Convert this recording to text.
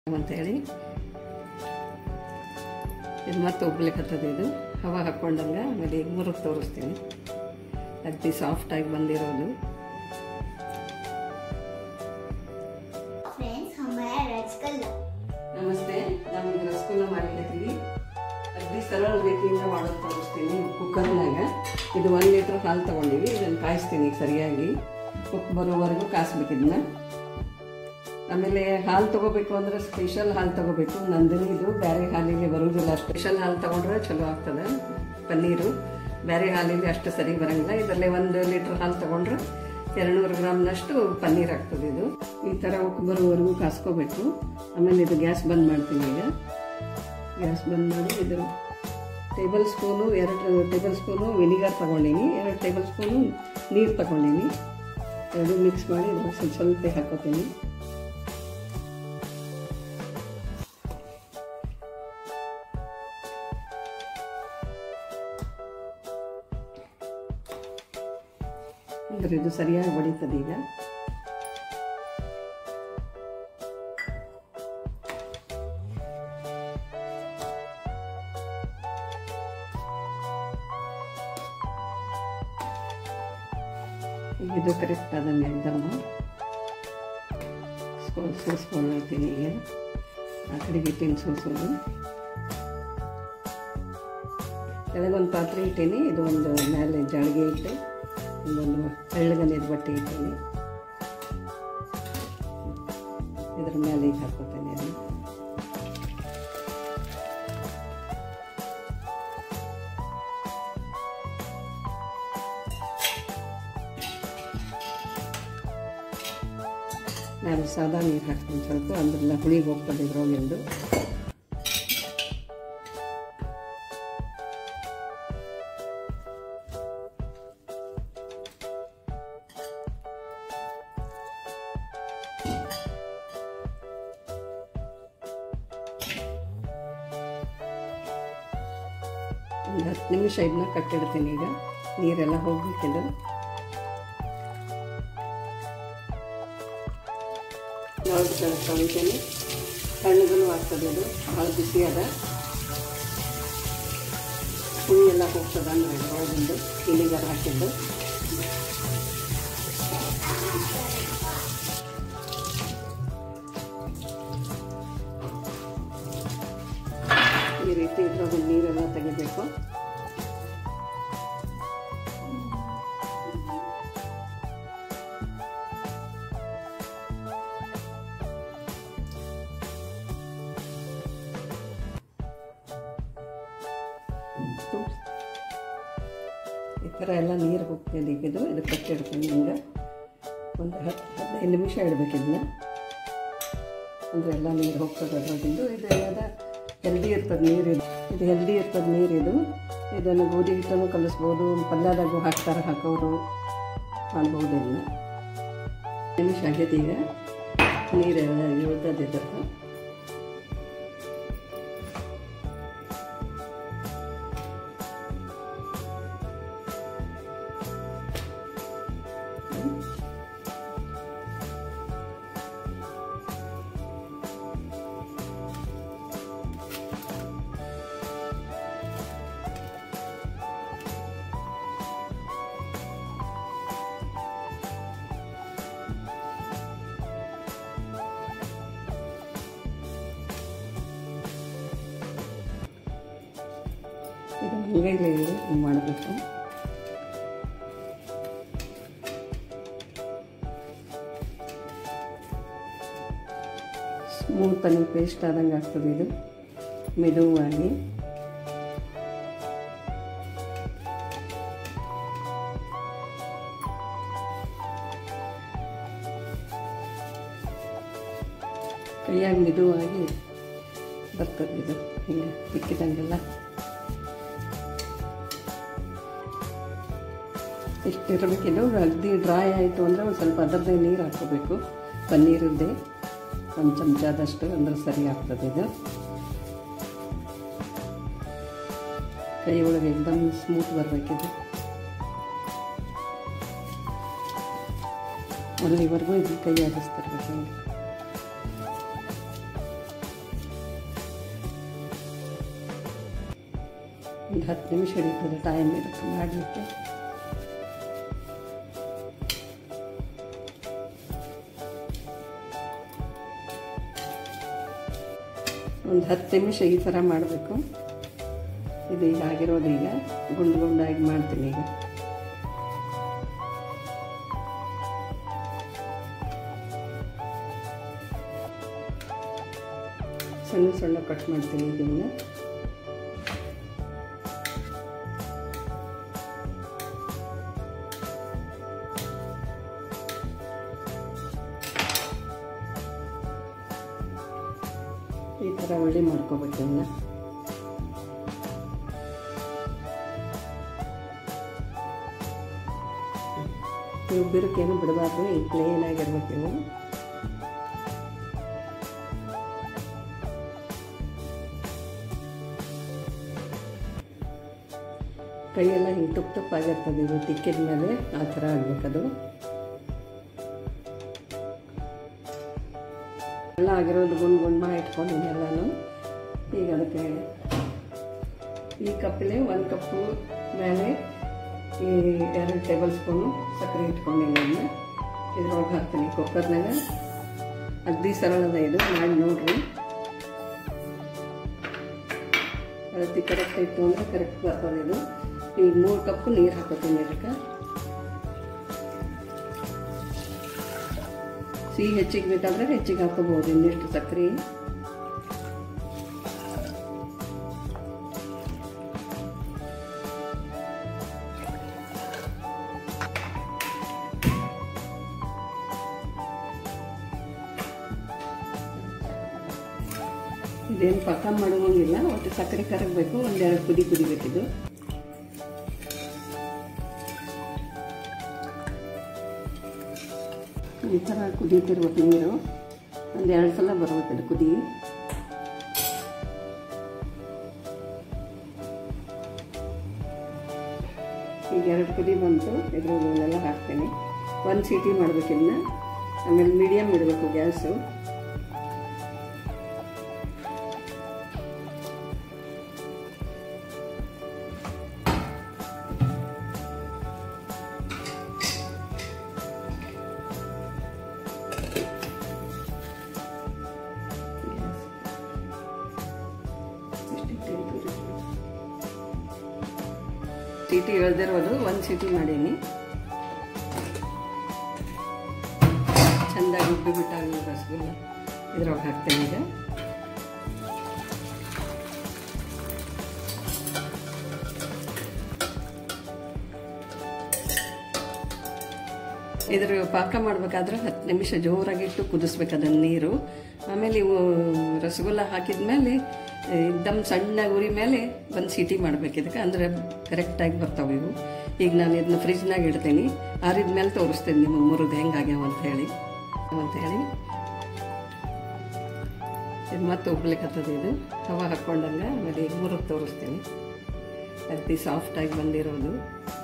ಅಂತೇಳಿ ಇದು ಮತ್ತೆ ಒಗ್ಲಿಕ್ಕತ್ತದ ಇದು ಹವಾ ಹಾಕ್ಕೊಂಡಂಗೆ ಆಮೇಲೆ ಈಗ ಮುರುಗ್ ತೋರಿಸ್ತೀನಿ ಅಗ್ದಿ ಸಾಫ್ಟಾಗಿ ಬಂದಿರೋದು फ्रेंड्स हमारा रसगुल्ला ನಮಸ್ತೆ ನಮಗೆ ರಸಗುಲ್ಲ ಮಾಡಿರ್ತೀವಿ ಅಗ್ದಿ ಸರಳ ರೀತಿಯಿಂದ ಮಾಡೋದು ತೋರಿಸ್ತೀನಿ ಕುಕ್ಕರ್ನಾಗ ಇದು ಒಂದು ಲೀಟ್ರ್ ಹಾಲು ತೊಗೊಂಡಿವಿ ಇದನ್ನು ಕಾಯಿಸ್ತೀನಿ ಈಗ ಸರಿಯಾಗಿ ಕುಕ್ ಬರೋವರೆಗೂ ಕಾಯಿಸ್ಬೇಕಿದ್ನ ಆಮೇಲೆ ಹಾಲು ತಗೋಬೇಕು ಅಂದ್ರೆ ಸ್ಪೆಷಲ್ ಹಾಲು ತಗೋಬೇಕು ನಂದಿನಿ ಇದು ಬೇರೆ ಹಾಲಿಗೆ ಬರುವುದಿಲ್ಲ ಸ್ಪೆಷಲ್ ಹಾಲು ತಗೊಂಡ್ರೆ ಚಲೋ ಆಗ್ತದೆ ಪನ್ನೀರು ಬೇರೆ ಹಾಲಿಗೆ ಅಷ್ಟು ಸರಿ ಬರಂಗಿಲ್ಲ ಇದರಲ್ಲೇ ಒಂದು ಲೀಟ್ರ್ ಹಾಲು ತಗೊಂಡ್ರೆ ಎರಡುನೂರು ಗ್ರಾಮ್ನಷ್ಟು ಪನ್ನೀರ್ ಆಗ್ತದೆ ಇದು ಈ ಥರ ಉಕ್ಕು ಬರುವವರೆಗೂ ಕಾಸ್ಕೋಬೇಕು ಆಮೇಲೆ ಇದು ಗ್ಯಾಸ್ ಬಂದ್ ಮಾಡ್ತೀನಿ ಈಗ ಗ್ಯಾಸ್ ಬಂದ್ ಮಾಡಿ ಇದು ಟೇಬಲ್ ಸ್ಪೂನು ಎರಡು ಟೇಬಲ್ ಸ್ಪೂನು ವಿನಿಗರ್ ತಗೊಂಡೀನಿ ಎರಡು ಟೇಬಲ್ ಸ್ಪೂನು ನೀರು ತಗೊಂಡೀನಿ ಎರಡು ಮಿಕ್ಸ್ ಮಾಡಿ ಇದ್ರಲ್ಲಿ ಸ್ವಲ್ಪ ಸ್ವಲ್ಪ ಹಾಕೋತೀನಿ ಅಂದ್ರೆ ಇದು ಸರಿಯಾಗಿ ಹೊಡಿತದೆ ಈಗ ಈಗ ಇದು ಕರೆಕ್ಟ್ ಅದನ್ನು ಎಕ್ದಮ್ಮ ಸ್ಕೂಲ್ ಸೋಸ್ಕೊಂಡಿರ್ತೀನಿ ಈಗ ಆ ಕಡೆಗೆ ಇಟ್ಟಿನಿ ಸೋಸೋದು ಕೆಳಗೊಂದು ಪಾತ್ರೆ ಇಟ್ಟೀನಿ ಇದು ಒಂದು ಮೇಲೆ ಜಾಳಿಗೆ ಇಟ್ಟು ಒಂದೊಂದು ತೆಳ್ಳಗನೇದು ಬಟ್ಟೆ ಇಟ್ಟೀನಿ ಇದ್ರ ಮೇಲೆ ಈಗ ಹಾಕೋತೇನೆ ಅದನ್ನು ನಾನು ಸಾದಾ ನೀರು ಹಾಕ್ತೀನಿ ಸ್ವಲ್ಪ ಅಂದ್ರೆಲ್ಲ ಹುಳಿಗೆ ಹೋಗ್ತದೆ ಇದ್ರೊಳಗಿಂದು ಒಂದು ಹತ್ತು ನಿಮಿಷ ಇದನ್ನ ಕಟ್ಟಿಡ್ತೀನಿ ಈಗ ನೀರೆಲ್ಲ ಹೋಗ್ಬೇಕಿದು ಯಾವ್ದು ತೊಳಿತೀನಿ ತಣ್ಣಗೂ ಆಗ್ತದೆ ಇದು ಭಾಳ ಬಿಸಿ ಅದ ಹುಳಿ ಎಲ್ಲ ಹೋಗ್ತದ ಅಂದ್ರೆ ಒಳಗಿಂದು ವಿನಿಗರ್ ಹಾಕಿದ್ದು ಈ ರೀತಿ ಇದ್ರೊಳಗೆ ನೀರೆಲ್ಲ ತೆಗಿಬೇಕು ಈ ಥರ ಎಲ್ಲ ನೀರು ಹೋಗ್ತದೆ ಈಗ ಇದು ಇದು ಕಟ್ಟಿಡ್ತೀನಿ ಹಿಂಗೆ ಒಂದು ಹತ್ತು ಹದಿನೈದು ನಿಮಿಷ ಇಡಬೇಕು ಇದನ್ನ ಅಂದರೆ ಎಲ್ಲ ನೀರು ಹೋಗ್ತದೆ ಅದ್ರೊಳಗಿಂದು ಇದು ಎಲ್ಲ ಹೆಲ್ದಿ ಇರ್ತದೆ ನೀರು ಇದು ಇದು ಹೆಲ್ದಿ ಇರ್ತದೆ ನೀರು ಇದು ಇದನ್ನು ಗೋಧಿ ಹಿಟ್ಟನ್ನು ಕಲಿಸ್ಬೋದು ಪಲ್ಯದಾಗೂ ಹಾಕ್ತಾರೆ ಹಾಕೋರು ಮಾಡ್ಬೋದು ಇದನ್ನ ನಿಮಿಷ ಆಗೈತೆ ಈಗ ನೀರೆಲ್ಲ ಇಳ್ದದೆ ಇದ್ರದ್ದು ಇದು ಹಂಗೈಲೆ ಇದು ಹಿಂಗೆ ಮಾಡಬೇಕು ಸ್ಮೂತಲ್ಲಿ ಪೇಸ್ಟ್ ಆದಂಗೆ ಆಗ್ತದೆ ಇದು ಮೆದುವಾಗಿ ಕೈಯಾಗಿ ಮೆದುವಾಗಿ ಬರ್ತದೆ ಇದು ಹಿಂಗೆ ತಿಕ್ಕಿದಂಗೆಲ್ಲ ಇಷ್ಟಿರಬೇಕಿದು ಅಗದಿ ಡ್ರೈ ಆಯಿತು ಅಂದರೆ ಒಂದು ಸ್ವಲ್ಪ ಅದರದ್ದೇ ನೀರು ಹಾಕೋಬೇಕು ಪನ್ನೀರದ್ದೇ ಒಂದು ಚಮಚದಷ್ಟು ಅಂದ್ರೆ ಸರಿ ಆಗ್ತದೆ ಇದು ಕೈ ಒಳಗೆ ಎಕ್ದಮ್ ಸ್ಮೂತ್ ಬರಬೇಕಿದು ಅಲ್ಲಿವರೆಗೂ ಇದು ಕೈ ಆಡಿಸ್ತಿರ್ಬೇಕು ಹಿಂಗೆ ಒಂದು ಹತ್ತು ನಿಮಿಷ ಹಿಡಿತದೆ ಟೈಮ್ ಇರುತ್ತೆ ಮಾಡಲಿಕ್ಕೆ ಒಂದು ಹತ್ತು ನಿಮಿಷ ಈ ಥರ ಮಾಡಬೇಕು ಇದು ಈಗ ಆಗಿರೋದು ಈಗ ಗುಂಡು ಗುಂಡಾಗಿ ಮಾಡ್ತೀನಿ ಈಗ ಸಣ್ಣ ಸಣ್ಣ ಕಟ್ ಮಾಡ್ತೀನಿ ಇದನ್ನು ಈ ಥರ ಒಳ್ಳೆ ಮಾಡ್ಕೋಬೇಕು ಇವನ್ನ ನೀವು ಬಿರುಕೇನು ಬಿಡಬಾರ್ದು ಈ ಪ್ಲೇನ್ ಆಗಿರ್ಬೇಕು ಇವು ಕೈಯೆಲ್ಲ ಹಿಂಗೆ ತುಪ್ಪ ತುಪ್ಪಾಗಿರ್ತದೆ ಇದು ತಿಕ್ಕಿದ ಮೇಲೆ ಆ ಥರ ಆಗಬೇಕದು ಎಲ್ಲ ಆಗಿರೋದು ಗುಂಡು ಗುಂಡು ಮಾಡಿ ಇಟ್ಕೊಂಡಿನಿ ಎಲ್ಲನೂ ಈಗ ಅದಕ್ಕೆ ಈ ಕಪ್ಪಲೆ ಒಂದು ಕಪ್ಪು ಮೇಲೆ ಈ ಎರಡು ಟೇಬಲ್ ಸ್ಪೂನು ಸಕ್ಕರೆ ಇಟ್ಕೊಂಡಿನಿ ಅದನ್ನ ಇದ್ರೊಳಗೆ ಹಾಕ್ತೀನಿ ಕುಕ್ಕರ್ನಾಗ ಅಗ್ದಿ ಸರಳದ ಇದು ಮಾಡಿ ನೋಡ್ರಿ ಅಳತಿ ಕರೆಕ್ಟ್ ಇತ್ತು ಅಂದರೆ ಕರೆಕ್ಟ್ ಬರ್ತದೆ ಇದು ಈಗ ಮೂರು ಕಪ್ ನೀರು ಹಾಕೋತೀನಿ ಇದಕ್ಕೆ ಸಿಹಿ ಹೆಚ್ಚಿಗೆ ಬೇಕಾದ್ರೆ ಹೆಚ್ಚಿಗೆ ಹಾಕೋಬಹುದು ಇನ್ನಿಷ್ಟು ಸಕ್ಕರೆ ಇದೇನು ಪಕ್ಕ ಮಾಡುವಂಗಿಲ್ಲ ಒಟ್ಟು ಸಕ್ಕರೆ ಕರಗಬೇಕು ಒಂದೆರಡು ಕುದಿ ಕುದಿಬೇಕಿದು ಈ ಥರ ಕುದೀತಿರ್ಬೇಕು ನೀರು ಒಂದೆರಡು ಸಲ ಬರ್ಬೇಕಿದು ಕುದಿ ಈಗ ಎರಡು ಕುದಿ ಬಂತು ಇದ್ರಲ್ಲೆಲ್ಲ ಹಾಕ್ತೀನಿ ಒಂದು ಸೀಟಿ ಮಾಡ್ಬೇಕಿನ್ನ ಆಮೇಲೆ ಮೀಡಿಯಮ್ ಇಡಬೇಕು ಗ್ಯಾಸು ಸೀಟಿ ಎಳ್ದಿರೋದು ಒಂದು ಸೀಟಿ ಮಾಡೀನಿ ಚೆಂದಾಗಿ ಉಬ್ಬಿ ಬಿಟ್ಟಾಗ ರಸಗುಲ್ಲ ಇದ್ರೊಳಗೆ ಹಾಕ್ತೇನೆ ಈಗ ಇದ್ರ ಪಾಕ ಮಾಡಬೇಕಾದ್ರೆ ಹತ್ತು ನಿಮಿಷ ಜೋರಾಗಿಟ್ಟು ಕುದಿಸ್ಬೇಕು ಅದನ್ನು ನೀರು ಆಮೇಲೆ ಇವು ರಸಗುಲ್ಲ ಹಾಕಿದ್ಮೇಲೆ ದಮ್ ಸಣ್ಣ ಉರಿ ಮೇಲೆ ಒಂದು ಸೀಟಿ ಮಾಡ್ಬೇಕು ಇದಕ್ಕೆ ಅಂದರೆ ಕರೆಕ್ಟಾಗಿ ಬರ್ತಾವೆ ಇವು ಈಗ ನಾನು ಇದನ್ನ ಫ್ರಿಜ್ನಾಗ ಇಡ್ತೀನಿ ಆರಿದ ಮೇಲೆ ತೋರಿಸ್ತೀನಿ ನಿಮಗೆ ಮುರಿದು ಹೆಂಗಾಗ್ಯಾವ ಅಂತ ಹೇಳಿ ಅಂತ ಹೇಳಿ ಇದು ಮತ್ತೆ ಉಬ್ಲಿಕ್ಕತ್ತದ ಇದು ಹವಾ ಹಾಕ್ಕೊಂಡಂಗೆ ಆಮೇಲೆ ಈಗ ಮುರಿದು ತೋರಿಸ್ತೀನಿ ಅತಿ ಸಾಫ್ಟಾಗಿ ಬಂದಿರೋದು